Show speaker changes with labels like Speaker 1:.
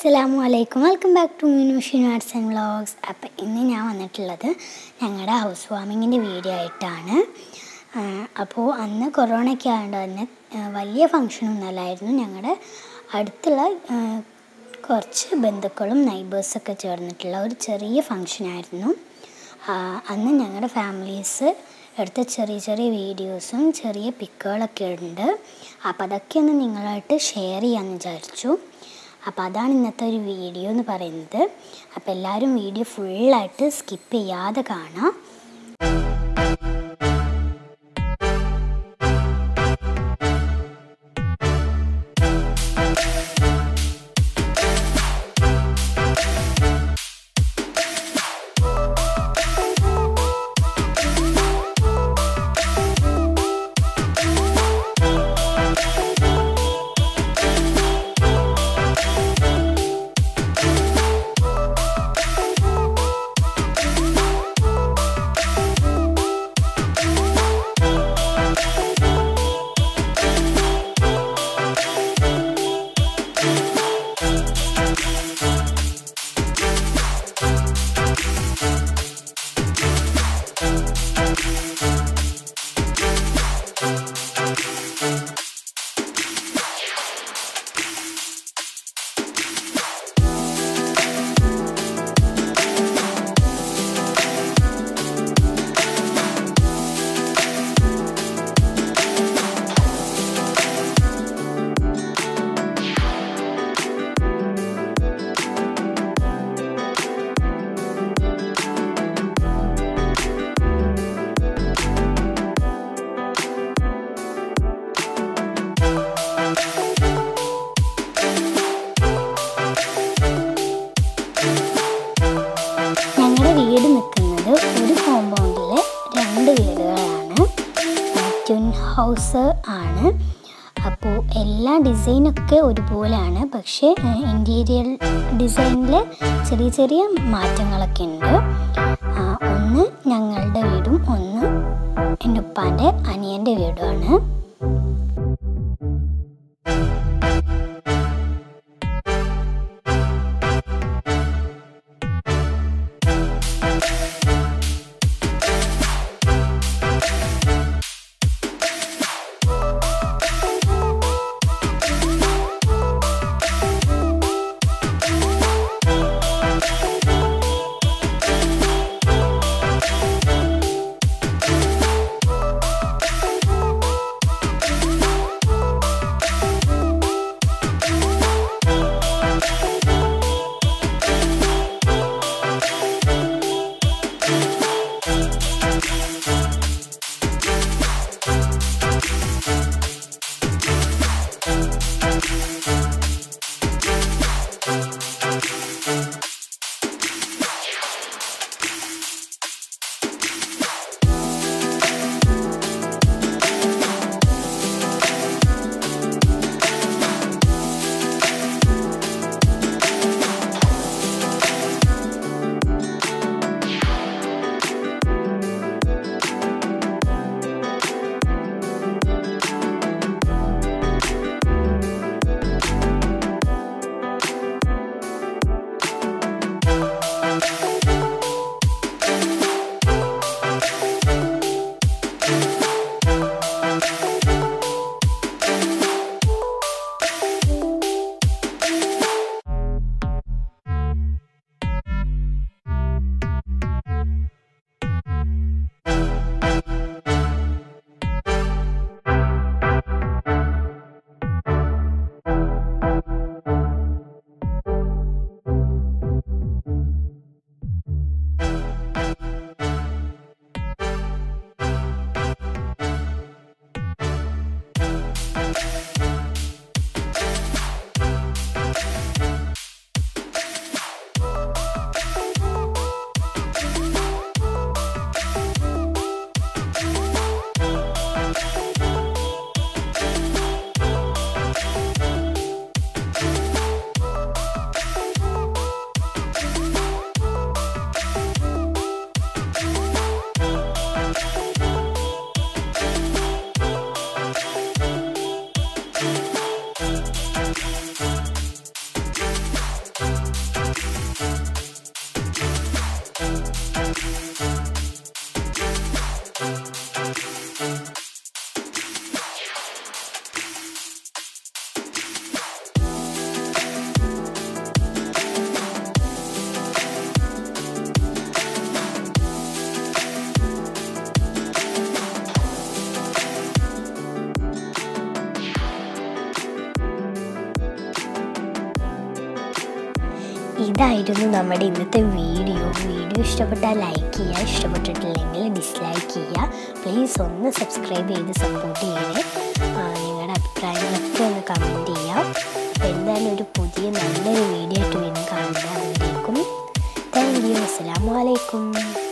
Speaker 1: അസ്സലാമു അലൈക്കും welcome back to മീനൂഷൻ ആർട്സ് ആൻഡ് വ്ളോഗ്സ് അപ്പം ഇന്ന് ഞാൻ വന്നിട്ടുള്ളത് ഞങ്ങളുടെ ഹൗസ് വാമിങ്ങിൻ്റെ വീഡിയോ ആയിട്ടാണ് അപ്പോൾ അന്ന് കൊറോണയ്ക്ക് ആയതുകൊണ്ട് തന്നെ ആ, വലിയ ഫങ്ഷനൊന്നും അല്ലായിരുന്നു ഞങ്ങളുടെ അടുത്തുള്ള ആ, കുറച്ച് ബന്ധുക്കളും നൈബേഴ്സൊക്കെ ചേർന്നിട്ടുള്ള ഒരു ചെറിയ ഫങ്ഷനായിരുന്നു ആ, അന്ന് ഞങ്ങളുടെ ഫാമിലീസ് എടുത്ത ചെറിയ ചെറിയ വീഡിയോസും ചെറിയ പിക്കുകളൊക്കെ ഉണ്ട് അപ്പോൾ അതൊക്കെ ഒന്ന് നിങ്ങളായിട്ട് ഷെയർ ചെയ്യാമെന്ന് വിചാരിച്ചു അപ്പോൾ അതാണ് ഇന്നത്തെ ഒരു വീഡിയോ എന്ന് പറയുന്നത് അപ്പോൾ എല്ലാവരും വീഡിയോ ഫുള്ളായിട്ട് സ്കിപ്പ് ചെയ്യാതെ കാണാം ഞങ്ങളുടെ വീട് നിൽക്കുന്നത് ഒരു കോമ്പൗണ്ടിൽ രണ്ട് വീടുകളാണ് ട്വിൻ ഹൗസ് ആണ് അപ്പോൾ എല്ലാ ഡിസൈനൊക്കെ ഒരുപോലെയാണ് പക്ഷേ ഇൻറ്റീരിയർ ഡിസൈനിൽ ചെറിയ ചെറിയ മാറ്റങ്ങളൊക്കെ ഉണ്ട് ആ, ഒന്ന് ഞങ്ങളുടെ വീടും ഒന്ന് എൻ്റെ ഉപ്പാൻ്റെ അനിയൻ്റെ വീടുമാണ് ഇതായിരുന്നു നമ്മുടെ ഇന്നത്തെ വീഡിയോ വീഡിയോ ഇഷ്ടപ്പെട്ടാൽ ലൈക്ക് ചെയ്യുക ഇഷ്ടപ്പെട്ടിട്ടില്ലെങ്കിൽ ഡിസ്ലൈക്ക് ചെയ്യുക പ്ലീസ് ഒന്ന് സബ്സ്ക്രൈബ് ചെയ്ത് സപ്പോർട്ട് ചെയ്യണേ ആ, നിങ്ങളുടെ അഭിപ്രായങ്ങളൊക്കെ ഒന്ന് കമൻറ്റ് ചെയ്യാം അപ്പോൾ എന്തായാലും ഒരു പുതിയ നല്ലൊരു വീഡിയോ ആയിട്ട് വീണ്ടും കാണുന്നതായിരിക്കും താങ്ക് യു അസ്സാം വലൈക്കും